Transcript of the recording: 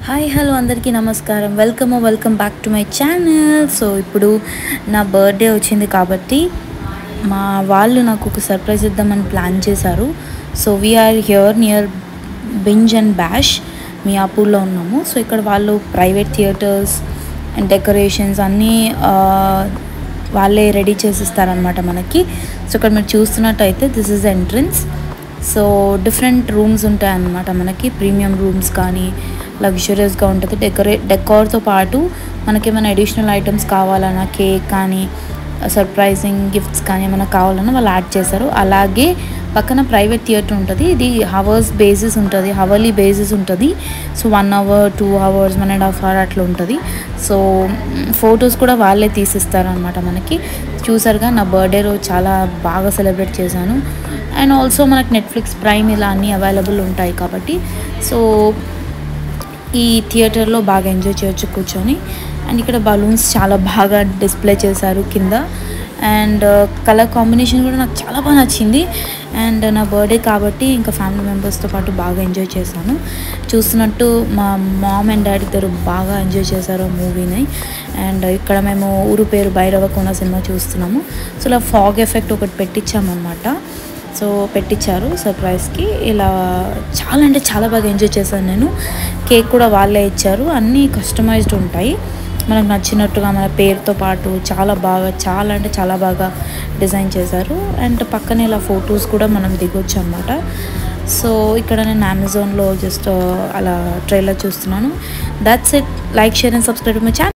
hi hello అందరికీ నమస్కారం welcome welcome back to my channel so ఇప్పుడు నా బర్త్డే వచ్చింది కాబట్టి మా వాళ్ళు నాకు ఒక సర్ప్రైజ్ ఇద్దామని ప్లాన్ చేశారు so we are here near binge and bash మియాపూర్లో ఉన్నాము సో ఇక్కడ వాళ్ళు ప్రైవేట్ థియేటర్స్ అండ్ డెకరేషన్స్ అన్నీ ఆ, వాళ్ళే రెడీ చేసిస్తారనమాట మనకి సో ఇక్కడ మీరు చూస్తున్నట్టయితే this is entrance so different rooms ఉంటాయన్నమాట మనకి ప్రీమియం రూమ్స్ కానీ లగ్జరియస్గా ఉంటుంది డెకరే డెకార్తో పాటు మనకి ఏమైనా అడిషనల్ ఐటమ్స్ కావాలన్నా కేక్ కానీ సర్ప్రైజింగ్ గిఫ్ట్స్ కానీ ఏమైనా కావాలన్నా వాళ్ళు యాడ్ చేశారు అలాగే పక్కన ప్రైవేట్ థియేటర్ ఉంటుంది ఇది హవర్స్ బేసిస్ ఉంటుంది హవర్లీ బేసిస్ ఉంటుంది so one hour two hours one and half hour అట్లా ఉంటుంది సో ఫొటోస్ కూడా వాళ్ళే తీసిస్తారనమాట మనకి చూసారుగా నా బర్త్డే రోజు చాలా బాగా సెలబ్రేట్ చేశాను అండ్ ఆల్సో మనకు నెట్ఫ్లిక్స్ ప్రైమ్ ఇలా అన్నీ అవైలబుల్ ఉంటాయి కాబట్టి సో ఈ థియేటర్లో బాగా ఎంజాయ్ చేయొచ్చు కూర్చొని అండ్ ఇక్కడ బలూన్స్ చాలా బాగా డిస్ప్లే చేశారు కింద అండ్ కలర్ కాంబినేషన్ కూడా నాకు చాలా బాగా నచ్చింది అండ్ నా బర్త్డే కాబట్టి ఇంకా ఫ్యామిలీ మెంబర్స్తో పాటు బాగా ఎంజాయ్ చేశాను చూస్తున్నట్టు మా మామ్ అండ్ డాడీ ఇద్దరు బాగా ఎంజాయ్ చేశారు మూవీని అండ్ ఇక్కడ మేము ఊరు పేరు భైరవ కోన సినిమా చూస్తున్నాము సో ఇలా ఫాగ్ ఎఫెక్ట్ ఒకటి పెట్టించామన్నమాట సో పెట్టించారు సర్ప్రైజ్కి ఇలా చాలా అంటే చాలా బాగా ఎంజాయ్ చేశాను నేను కేక్ కూడా వాళ్ళే ఇచ్చారు అన్నీ కస్టమైజ్డ్ ఉంటాయి మనకు నచ్చినట్టుగా మన పేరుతో పాటు చాలా బాగా చాలా అంటే చాలా బాగా డిజైన్ చేశారు అండ్ పక్కనే ఇలా ఫొటోస్ కూడా మనం దిగొచ్చు అనమాట సో ఇక్కడ నేను అమెజాన్లో జస్ట్ అలా ట్రైలర్ చూస్తున్నాను that's it like share and subscribe my channel